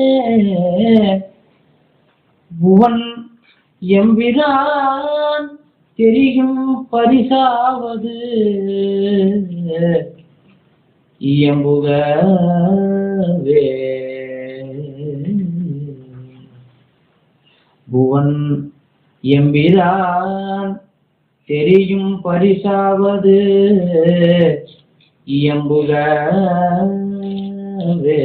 புவன் எம்பிரான் தெரியும் பரிசாவது இயம்புகவே புவன் எம்பிரான் தெரியும் பரிசாவது இயம்புகவே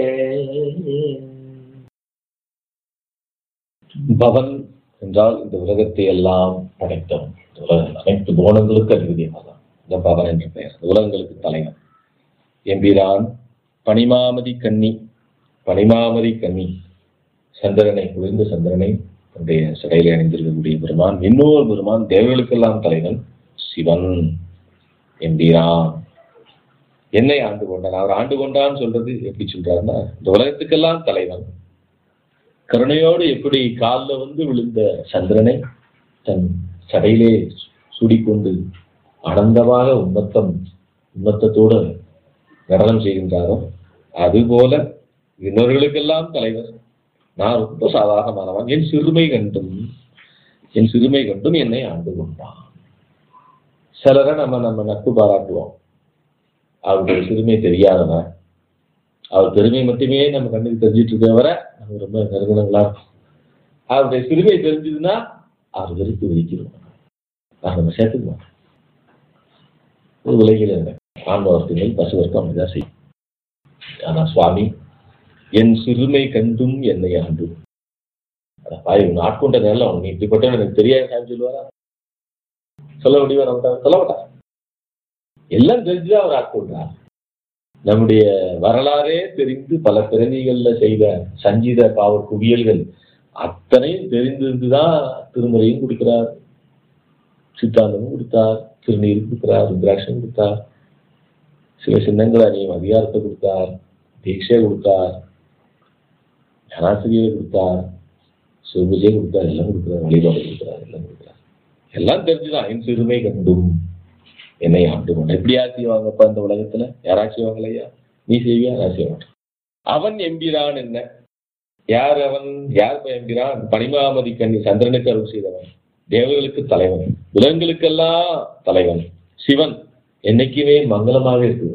பவன் என்றால் இந்த உலகத்தை எல்லாம் படைத்தவன் இந்த உலக அனைத்து புவனங்களுக்கு அதிபதியானதான் இந்த பவன் என்ற பெயர் இந்த உலகங்களுக்கு தலைவன் எம்பிரான் பனிமாமதி கன்னி பனிமாமதி கன்னி சந்திரனை குளிர்ந்த சந்திரனை தன்னுடைய சிறையிலே அணிந்திருக்கக்கூடிய பெருமான் இன்னொரு பெருமான் தேவர்களுக்கெல்லாம் தலைவன் சிவன் எம்பிரான் என்னை ஆண்டு கொண்டான் அவர் ஆண்டு கொண்டான்னு சொல்றது எப்படி சொல்றாருன்னா இந்த உலகத்துக்கெல்லாம் தலைவன் கருணையோடு எப்படி காலில் வந்து விழுந்த சந்திரனை தன் சடையிலே சூடிக்கொண்டு ஆனந்தமாக உம்மத்தம் உம்மத்தத்தோடு நடனம் செய்கின்றாரோ அதுபோல இன்னொருகளுக்கெல்லாம் தலைவர் நான் ரொம்ப சாதாரணமானவன் என் சிறுமை கண்டும் என் சிறுமை கண்டும் என்னை ஆண்டு கொண்டான் சிலரை நம்ம நம்ம நட்பு பாராட்டுவோம் அவருடைய சிறுமை தெரியாதவன் அவர் பெருமை மட்டுமே நம்ம கண்ணுக்கு தெரிஞ்சிட்டு இருக்கவரை நம்ம ரொம்ப நெருங்கினங்களா இருக்கும் அவருடைய சிறுமை தெரிஞ்சதுன்னா அவர் வெறுப்பு வைக்கிறோம் அதை நம்ம சேர்த்துக்குவோம் ஒரு உலகில் ஆன்ம வர்க்கங்கள் பசு வர்க்கம் அப்படிதான் செய்யும் ஆனா சுவாமி என் சிறுமை கண்டும் என்னை ஆண்டும் அட பாய் உன் ஆட்கொண்ட நேரில் அவன் நீ இப்படிப்பட்ட எனக்கு தெரியாது சாமி சொல்லுவாரா சொல்ல முடியுமா நம்ம சொல்ல மாட்டார் எல்லாம் தெரிஞ்சுதான் அவர் ஆட்கொண்டார் நம்முடைய வரலாறே தெரிந்து பல பிறவிகள்ல செய்த சஞ்சீத பாவ குவியல்கள் அத்தனையும் தெரிந்திருந்துதான் திருமுறையும் கொடுக்கிறார் சித்தாந்தமும் கொடுத்தார் திருநீர் கொடுக்கிறார் ருத்ராட்சம் கொடுத்தார் சில சின்னங்கள் அணியும் அதிகாரத்தை கொடுத்தார் தீட்சை கொடுத்தார் ஞானாசிரியரை கொடுத்தார் சிவபூஜை கொடுத்தார் எல்லாம் கொடுக்கிறார் வழிபாடு கொடுக்கிறார் எல்லாம் கொடுக்கிறார் எல்லாம் தெரிஞ்சுதான் என் சிறுமை கண்டும் என்னை ஆண்டு கொண்ட எப்படி யார் செய்வாங்கப்பா இந்த உலகத்துல யாரா செய்வாங்களையா நீ செய்வியா நான் செய்ய மாட்டேன் அவன் எம்பிரான் என்ன யார் அவன் யார் இப்ப எம்பிரான் பனிமாமதி கண்ணி சந்திரனுக்கு அருள் செய்தவன் தேவர்களுக்கு தலைவன் உலகங்களுக்கெல்லாம் தலைவன் சிவன் என்னைக்குமே மங்களமாக இருக்கு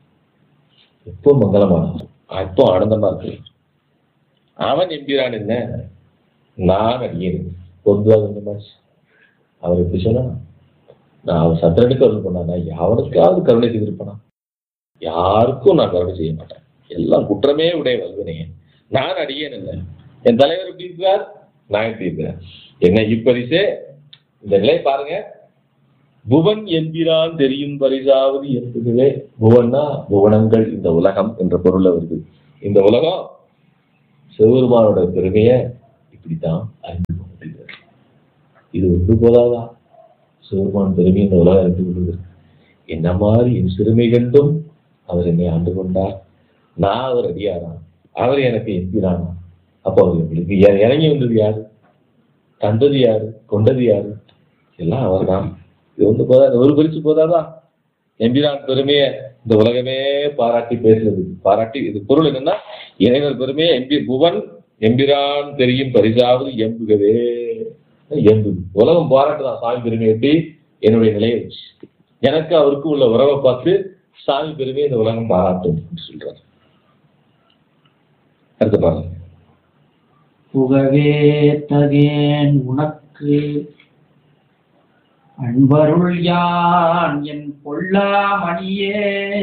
எப்போ மங்களமானவன் எப்போ ஆனந்தமா இருக்கு அவன் எம்பிரான் என்ன நான் அடியேன் பொதுவாக இந்த மாதிரி அவர் எப்படி சொன்னா நான் அவன் சந்திரனுக்கு அருள் பண்ணானா யாருக்காவது கருணை செய்திருப்பானா யாருக்கும் நான் கருணை செய்ய மாட்டேன் எல்லாம் குற்றமே உடைய வல்வினே நான் அடியேன் இல்லை என் தலைவர் எப்படி இருக்கிறார் நான் எப்படி இருக்கிறேன் என்ன இப்பரிசே இந்த நிலை பாருங்க புவன் என்கிறான் தெரியும் பரிசாவது என்பதுவே புவன்னா புவனங்கள் இந்த உலகம் என்ற பொருள் வருது இந்த உலகம் சிவபெருமானோட பெருமையை இப்படித்தான் அறிந்து கொண்டிருக்கிறது இது ஒன்று போதாதா சிவபெருமான் பெருமை இந்த உலகம் அறிந்து கொள்வது என்ன மாதிரி என் சிறுமை கண்டும் அவர் என்னை ஆண்டு கொண்டார் நான் அவர் அடியாரா அவர் எனக்கு எம்பிரானா அப்போ அவர் எங்களுக்கு இற- இறங்கி வந்தது யாரு தந்தது யாரு கொண்டது யாரு எல்லாம் அவர் தான் இது ஒன்று போதாது ஒரு பரிசு போதாதா எம்பிரான் பெருமையை இந்த உலகமே பாராட்டி பேசுறது பாராட்டி இது பொருள் என்னன்னா இறைவர் பெருமையை எம்பி புவன் எம்பிரான் தெரியும் பரிசாவது எம்புகவே எம்புது உலகம் பாராட்டுதான் சாமி பெருமை எப்படி என்னுடைய நிலையை வச்சு எனக்கு அவருக்கு உள்ள உறவை பார்த்து சாமி பெருமை இந்த உலகம் பாராட்டும் அப்படின்னு சொல்றாரு அடுத்து பாருங்க புகவே தகேன் உனக்கு அன்பருள் யான் என் பொல்லாமணியே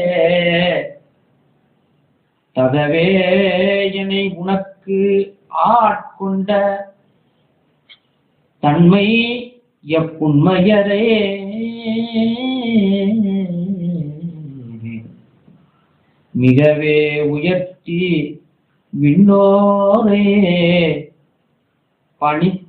தகவே என்னை உனக்கு ஆட்கொண்ட தன்மை எப்புண்மையரே மிகவே உயர்த்தி விண்ணோரே பணித்த